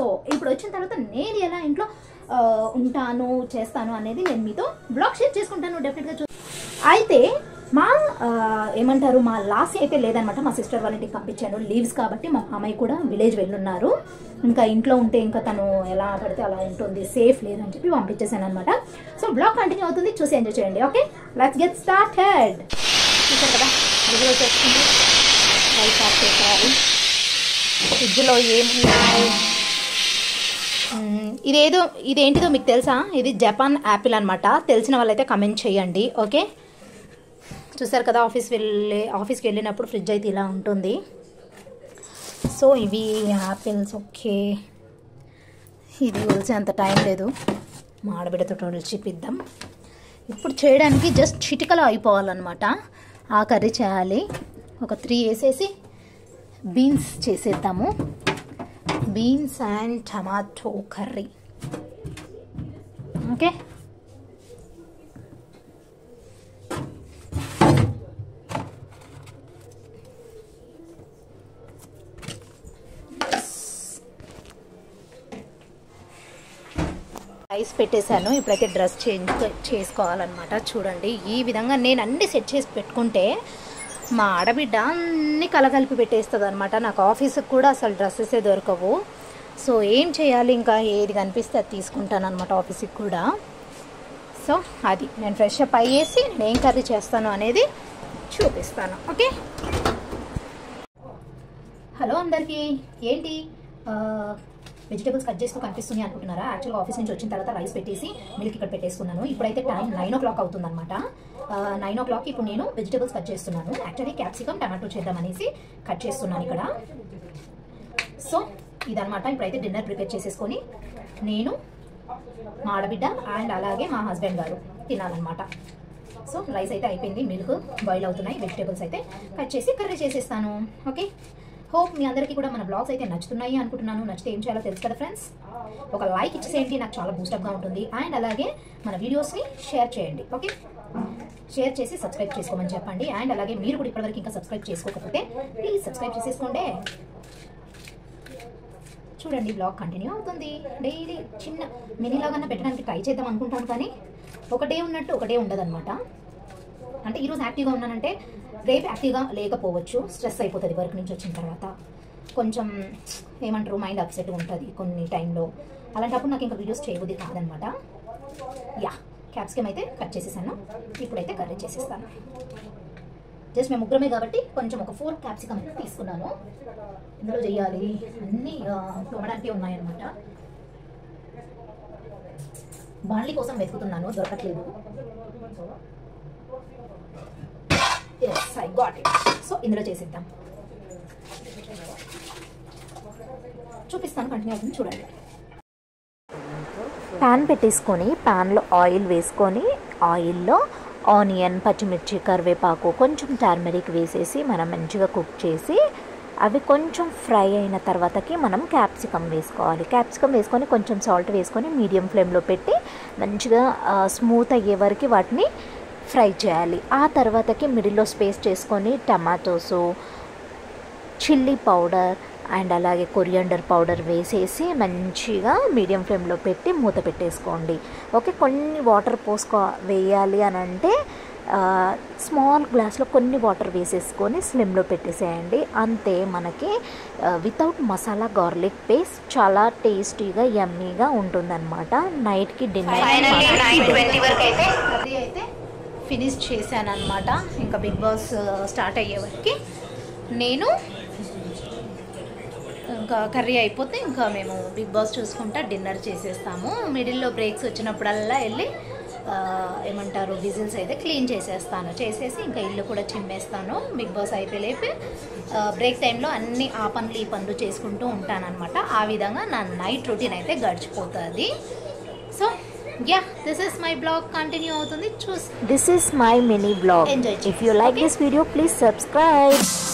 so ఇప్పుడు వచ్చిన తర్వాత నేను ఎలా ఇంట్లో ఆ, ఉంటాను చేస్తాను అనేది నేను మీతో బ్లాగ్ షేర్ చేసుకుంటాను డెఫినెట్గా చూ అయితే మా ఆ, ఏమంటారు మా లాస్ట్ అయితే లేదనమాట మా సిస్టర్ వాళ్ళ ఇంటికి పంపించాను లీవ్స్ కాబట్టి మా మామయ్య కూడా విలేజ్ వెళ్ళున్నారు ఇంకా ఇంట్లో ఉంటే ఇంకా తను ఎలా పడితే అలా ఉంటుంది సేఫ్ లేదని చెప్పి పంపించేసాను అనమాట సో బ్లాగ్ కంటిన్యూ అవుతుంది చూసి ఎంజాయ్ చేయండి ఓకే లెట్స్ గెట్ స్టార్టెడ్ చూసారు కదా రివ్యూ చేసుకుంది రైస్ ఆఫ్ చేసేయాలి ఫ్రిడ్జ్లో ఏమున్నాయి మ్మ్, ఇదేదో ఇదేంటిదో మీకు తెలుసా ఇది జపాన్ యాపిల్ అనమాట తెలిసిన వాళ్ళైతే కమెంట్ చేయండి ఓకే చూసారు కదా ఆఫీస్ వెళ్ళి ఆఫీస్కి వెళ్ళినప్పుడు ఫ్రిడ్జ్ అయితే ఇలా ఉంటుంది సో ఇవి యాపిల్స్ ఓకే ఇది ఒలిసే అంత టైం లేదు మా ఆడబిడ్డతో ఒలిచిపిద్దాం ఇప్పుడు చేయడానికి జస్ట్ చిటికలో అయిపోవాలన్నమాట ఆ కర్రీ చేయాలి ఒక త్రీ వేసేసి బీన్స్ చేసేద్దాము beans and tomato curry okay rice పెట్టేశాను ఇప్పుడైతే డ్రెస్ చేంజ్ చేసుకోవాలన్నమాట చూడండి ఈ విధంగా నేను అన్ని సెట్ చేసి పెట్టుకుంటే మా ఆడబిడ్డ అన్ని కలగలిపి పెట్టేస్తుంది అనమాట నాకు ఆఫీస్కి కూడా అసలు డ్రెస్సెసే దొరకవు సో ఏం చేయాలి ఇంకా ఏది కనిపిస్తే అది తీసుకుంటాను అనమాట ఆఫీస్కి కూడా సో అది నేను ఫ్రెష్ అప్ అయ్యేసి నేను ఏం కర్రీ చేస్తాను అనేది చూపిస్తాను ఓకే హలో అందరికీ ఏంటి వెజిటేబుల్స్ కట్ చేస్తూ కనిపిస్తుంది అనుకుంటున్నారా యాక్చువల్గా ఆఫీస్ నుంచి వచ్చిన తర్వాత రైస్ పెట్టేసి మిల్క్ ఇక్కడ పెట్టేసుకున్నాను ఇప్పుడైతే టైం నైన్ ఓ క్లాక్ అవుతుంది అనమాట నైన్ ఓ క్లాక్ ఇప్పుడు నేను వెజిటేబుల్స్ కట్ చేస్తున్నాను యాక్చువల్లీ క్యాప్సికమ్ టమాటో చేద్దామనేసి కట్ చేస్తున్నాను ఇక్కడ సో ఇదనమాట ఇప్పుడైతే డిన్నర్ ప్రిపేర్ చేసేసుకొని నేను మా ఆడబిడ్డ అండ్ అలాగే మా హస్బెండ్ గారు తినాలన్నమాట సో రైస్ అయితే అయిపోయింది మిల్క్ బాయిల్ అవుతున్నాయి వెజిటేబుల్స్ అయితే కట్ చేసి కర్రీ చేసేస్తాను ఓకే హోప్ మీ అందరికీ కూడా మన బ్లాగ్స్ అయితే నచ్చుతున్నాయి అనుకుంటున్నాను నచ్చితే ఏం చేయాలో తెలుసు కదా ఫ్రెండ్స్ ఒక లైక్ ఇచ్చేసేయండి నాకు చాలా బూస్టప్గా ఉంటుంది అండ్ అలాగే మన వీడియోస్ని షేర్ చేయండి ఓకే షేర్ చేసి సబ్స్క్రైబ్ చేసుకోమని చెప్పండి అండ్ అలాగే మీరు కూడా ఇప్పటివరకు ఇంకా సబ్స్క్రైబ్ చేసుకోకపోతే ప్లీజ్ సబ్స్క్రైబ్ చేసేసుకోండి చూడండి బ్లాగ్ కంటిన్యూ అవుతుంది డైలీ చిన్న మినీ లాగా పెట్టడానికి ట్రై చేద్దాం అనుకుంటాను కానీ ఒకటే ఉన్నట్టు ఒకటే ఉండదన్నమాట అంటే ఈరోజు యాక్టివ్గా ఉన్నానంటే రేపు యాక్టివ్గా లేకపోవచ్చు స్ట్రెస్ అయిపోతుంది వర్క్ నుంచి వచ్చిన తర్వాత కొంచెం ఏమంటారు మైండ్ అప్సెట్ ఉంటుంది కొన్ని టైంలో అలాంటప్పుడు నాకు ఇంకా వీడియోస్ చేయబుద్ధి కాదనమాట యా క్యాప్సికమ్ అయితే కట్ చేసేసాను ఇప్పుడైతే కర్రీ చేసేస్తాను జస్ట్ మేము ముగ్గురమే కాబట్టి కొంచెం ఒక ఫోర్ క్యాప్సికమ్ అయితే తీసుకున్నాను ఇందులో చేయాలి అన్నీ తోమడానికి ఉన్నాయన్నమాట బాండ్లీ కోసం వెతుకుతున్నాను దొరకట్లేదు yes I got it so ఇందులో చేసిద్దాం చూపిస్తాను కంటిన్యూ అవుతుంది చూడండి ప్యాన్ పెట్టేసుకొని ప్యాన్లో ఆయిల్ వేసుకొని ఆయిల్లో ఆనియన్ పచ్చిమిర్చి కరివేపాకు కొంచెం టర్మరిక్ వేసేసి మనం మంచిగా కుక్ చేసి అవి కొంచెం ఫ్రై అయిన తర్వాతకి మనం క్యాప్సికమ్ వేసుకోవాలి క్యాప్సికమ్ వేసుకొని కొంచెం సాల్ట్ వేసుకొని మీడియం ఫ్లేమ్లో పెట్టి మంచిగా స్మూత్ అయ్యే వరకు వాటిని ఫ్రై చేయాలి ఆ తర్వాతకి మిడిల్లో స్పేస్ చేసుకొని టమాటోసు చిల్లీ పౌడర్ అండ్ అలాగే కొరియండర్ పౌడర్ వేసేసి మంచిగా మీడియం ఫ్లేమ్లో పెట్టి మూత పెట్టేసుకోండి ఓకే కొన్ని వాటర్ పోసుకో వేయాలి అని అంటే స్మాల్ గ్లాస్లో కొన్ని వాటర్ వేసేసుకొని స్లిమ్లో పెట్టేసేయండి అంతే మనకి వితౌట్ మసాలా గార్లిక్ పేస్ట్ చాలా టేస్టీగా యమ్మీగా ఉంటుందన్నమాట నైట్కి డిన్నర్ వరకు అయితే కర్రీ అయితే ఫినిష్ చేశాను అనమాట ఇంకా బిగ్ బాస్ స్టార్ట్ అయ్యే వరకు నేను ఇంకా కర్రీ అయిపోతే ఇంకా మేము బిగ్ బాస్ చూసుకుంటా డిన్నర్ చేసేస్తాము మిడిల్లో బ్రేక్స్ వచ్చినప్పుడల్లా వెళ్ళి ఆ, ఏమంటారు విజిల్స్ అయితే క్లీన్ చేసేస్తాను చేసేసి ఇంకా ఇల్లు కూడా చిమ్మేస్తాను బిగ్ బాస్ అయిపోలేపి బ్రేక్ టైంలో అన్ని ఆ పనులు ఈ పనులు చేసుకుంటూ ఉంటానన్నమాట ఆ విధంగా నా నైట్ రొటీన్ అయితే గడిచిపోతుంది so yeah this is my blog continue అవుతుంది చూసి this is my mini blog Enjoy if you like this video please subscribe